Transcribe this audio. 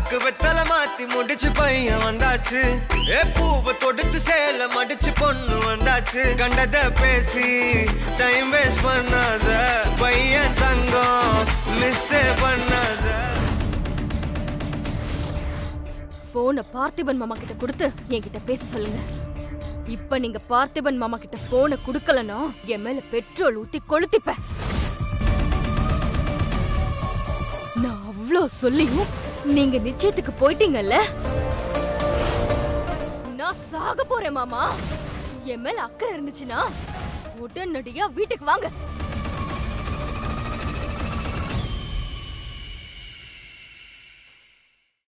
நாக்கு வெத்தல மாத்தி முடிச்சு பையன் வந்தாச்சு ஏ பூவை தொடுத்து சேல மடிச்சு பொண்ணு வந்தாச்சு கண்டத பேசி டைம் வேஸ்ட் பண்ணாத பையன் தங்கம் மிஸ் பண்ணாத போனை பார்த்திபன் மாமா கிட்ட கொடுத்து என்கிட்ட பேச சொல்லுங்க இப்ப நீங்க பார்த்திபன் மாமா கிட்ட போனை கொடுக்கலனா என் மேல பெட்ரோல் ஊத்தி கொளுத்திப்பேன் நான் அவ்ளோ சொல்லியும் நீங்க நிச்சயத்துக்கு போயிட்டீங்கல்ல நான் சாக போறேன் மாமா என் மேல அக்கறை இருந்துச்சுன்னா உடனடியா வீட்டுக்கு வாங்க